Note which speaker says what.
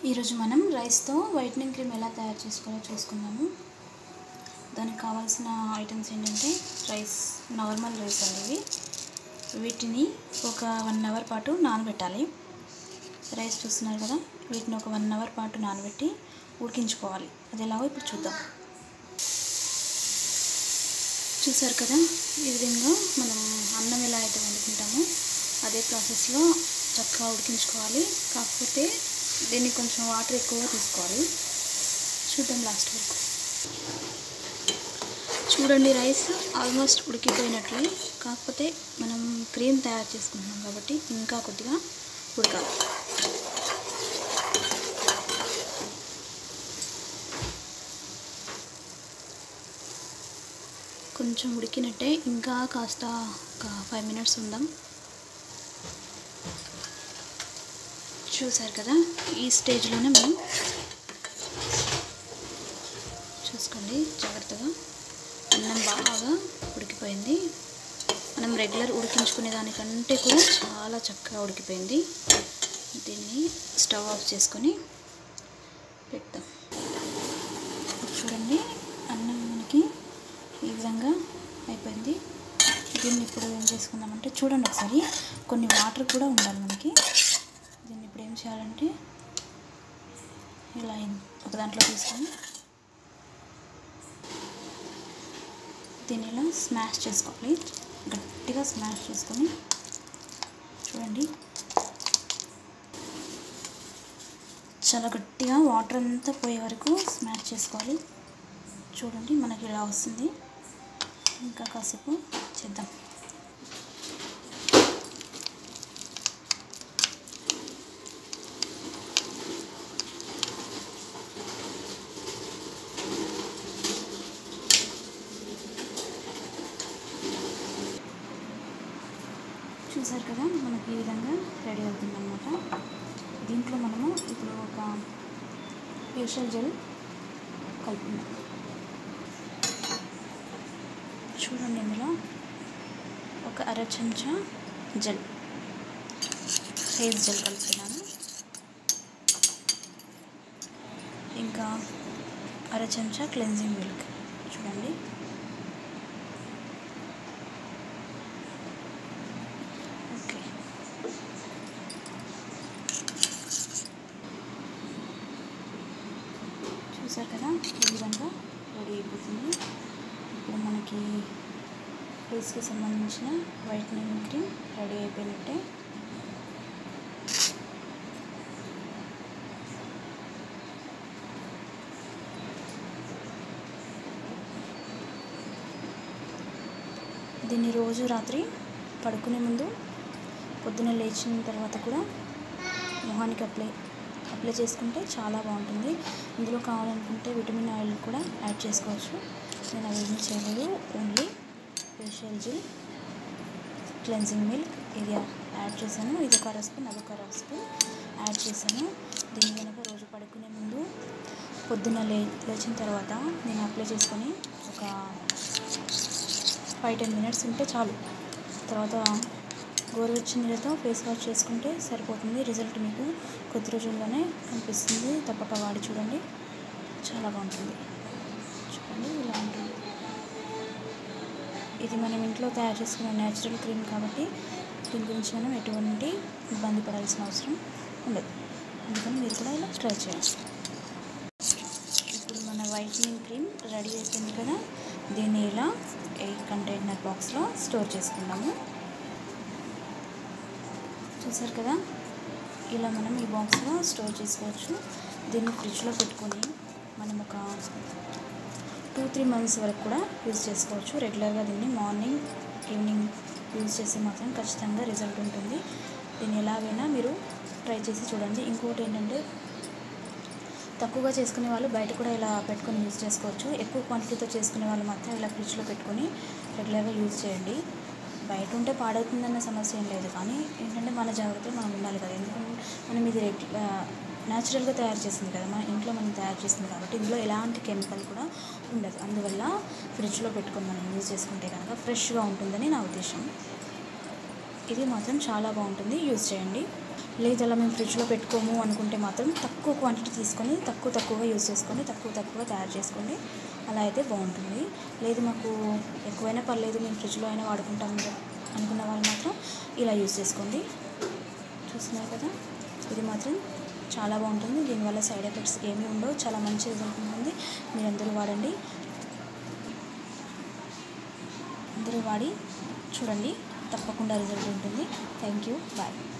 Speaker 1: ఈరోజు మనం రైస్తో వైట్నింగ్ క్రీమ్ ఎలా తయారు చేసుకోవాలో చూసుకుందాము దానికి కావాల్సిన ఐటమ్స్ ఏంటంటే రైస్ నార్మల్ రైస్ అండి ఇవి వీటిని ఒక వన్ అవర్ పాటు నానబెట్టాలి రైస్ చూస్తున్నారు కదా వీటిని ఒక వన్ అవర్ పాటు నానబెట్టి ఉడికించుకోవాలి అది ఎలాగో ఇప్పుడు చూద్దాం చూసారు కదా ఈ విధంగా మనం అన్నం ఎలా అయితే వండుకుంటామో అదే ప్రాసెస్లో చక్కగా ఉడికించుకోవాలి కాకపోతే దీన్ని కొంచెం వాటర్ ఎక్కువగా తీసుకోవాలి చూద్దాం లాస్ట్ వరకు చూడండి రైస్ ఆల్మోస్ట్ ఉడికిపోయినట్లే కాకపోతే మనం క్రీమ్ తయారు చేసుకుంటున్నాం కాబట్టి ఇంకా కొద్దిగా ఉడకాలి కొంచెం ఉడికినట్టే ఇంకా కాస్త ఒక ఫైవ్ మినిట్స్ ఉందాం చూసారు కదా ఈ స్టేజ్లోనే మనం చూసుకోండి జాగ్రత్తగా అన్నం బాగా ఉడికిపోయింది మనం రెగ్యులర్ ఉడికించుకునే దానికంటే కూడా చాలా చక్కగా ఉడికిపోయింది దీన్ని స్టవ్ ఆఫ్ చేసుకొని పెడతాం చూడండి అన్నం మనకి ఈ విధంగా అయిపోయింది దీన్ని ఇప్పుడు ఏం చేసుకుందామంటే చూడండి ఒకసారి కొన్ని వాటర్ కూడా ఉండాలి మనకి దీన్ని ఇప్పుడు ఏం చేయాలంటే ఇలా ఒక దాంట్లో తీసుకొని దీన్ని ఇలా స్మాష్ చేసుకోవాలి గట్టిగా స్మాష్ చేసుకొని చూడండి చాలా గట్టిగా వాటర్ అంతా పోయే వరకు స్మాష్ చేసుకోవాలి చూడండి మనకి ఇలా వస్తుంది ఇంకా కాసేపు చేద్దాం చూసారు కదా మనకి ఈ విధంగా రెడీ అవుతుంది అనమాట దీంట్లో మనము ఇప్పుడు ఒక ఫేషియల్ జెల్ కలుపుకుందాం చూడండి ఇందులో ఒక అర చెంచా జెల్ ఫేస్ జెల్ కలుపుతున్నాను ఇంకా అర చెంచా క్లెన్జింగ్ మిల్క్ చూడండి ఓకే చూసారు కదా ఈ విధంగా రెడీ అయిపోతుంది ఇప్పుడు మనకి ఫేస్కి సంబంధించిన వైట్నింగ్ క్రీమ్ రెడీ అయిపోయినట్టే దీన్ని రోజు రాత్రి పడుకునే ముందు పొద్దున లేచిన తర్వాత కూడా మొహానికి అప్లై అప్లై చేసుకుంటే చాలా బాగుంటుంది ఇందులో కావాలనుకుంటే విటమిన్ ఆయిల్ కూడా యాడ్ చేసుకోవచ్చు నేను అవేమీ చేయలేదు only facial gel cleansing milk ఇది యాడ్ చేశాను ఇది ఒక స్పూన్ అదొక స్పూన్ యాడ్ చేశాను దీన్ని కనుక రోజు పడుకునే ముందు పొద్దున్న లే లేచిన తర్వాత నేను అప్లై చేసుకొని ఒక ఫైవ్ టెన్ మినిట్స్ ఉంటే చాలు తర్వాత గోరువెచ్చని నీళ్ళతో ఫేస్ వాష్ చేసుకుంటే సరిపోతుంది రిజల్ట్ మీకు కొద్ది రోజుల్లోనే కనిపిస్తుంది తప్పక వాడి చూడండి చాలా బాగుంటుంది చూడండి ఇలా ఉంటుంది ఇది మనం ఇంట్లో తయారు చేసుకున్న న్యాచురల్ క్రీమ్ కాబట్టి దీని గురించి మనం ఎటువంటి ఇబ్బంది పడాల్సిన అవసరం ఉండదు అందుకని మీరు కూడా ఇలా ట్రై చేయండి ఇప్పుడు మన వైట్నింగ్ క్రీమ్ రెడీ అయిపోయింది కదా దీన్ని ఇలా ఎయిర్ కంటైనర్ బాక్స్లో స్టోర్ చేసుకుందాము చూసారు కదా ఇలా మనం ఈ బాక్స్లో స్టోర్ చేసుకోవచ్చు దీన్ని ఫ్రిడ్జ్లో పెట్టుకొని మనం ఒక టూ త్రీ మంత్స్ వరకు కూడా యూజ్ చేసుకోవచ్చు రెగ్యులర్గా దీన్ని మార్నింగ్ ఈవినింగ్ యూజ్ చేస్తే మాత్రం ఖచ్చితంగా రిజల్ట్ ఉంటుంది దీన్ని ఎలాగైనా మీరు ట్రై చేసి చూడండి ఇంకోటి ఏంటంటే తక్కువగా చేసుకునే వాళ్ళు బయట కూడా ఇలా పెట్టుకొని యూజ్ చేసుకోవచ్చు ఎక్కువ క్వాంటిటీతో చేసుకునే వాళ్ళు మాత్రం ఇలా ఫ్రిడ్జ్లో పెట్టుకొని రెగ్యులర్గా యూజ్ చేయండి బయట ఉంటే పాడవుతుందన్న సమస్య ఏం లేదు కానీ ఏంటంటే మన జాగ్రత్తలు మనం ఉండాలి కదా ఎందుకంటే మనం ఇది న్యాచురల్గా తయారు చేసింది కదా మన ఇంట్లో మనం తయారు చేసింది కాబట్టి ఇందులో ఎలాంటి కెమికల్ కూడా ఉండదు అందువల్ల ఫ్రిడ్జ్లో పెట్టుకొని మనం యూజ్ చేసుకుంటే కనుక ఫ్రెష్గా ఉంటుందని నా ఉద్దేశం ఇది మాత్రం చాలా బాగుంటుంది యూజ్ చేయండి లేదు అలా మేము ఫ్రిడ్జ్లో పెట్టుకోము అనుకుంటే మాత్రం తక్కువ క్వాంటిటీ తీసుకొని తక్కువ తక్కువగా యూజ్ చేసుకొని తక్కువ తక్కువగా తయారు చేసుకోండి అలా అయితే బాగుంటుంది లేదు మాకు ఎక్కువైనా పర్లేదు మేము ఫ్రిడ్జ్లో అయినా వాడుకుంటాం అనుకున్న వాళ్ళు మాత్రం ఇలా యూజ్ చేసుకోండి చూస్తున్నారు కదా ఇది మాత్రం చాలా బాగుంటుంది దీనివల్ల సైడ్ ఎఫెక్ట్స్ ఏమీ ఉండవు చాలా మంచి రిజల్ట్ ఉంటుంది మీరు అందరూ వాడండి అందరూ వాడి చూడండి తప్పకుండా రిజల్ట్ ఉంటుంది థ్యాంక్ యూ బాయ్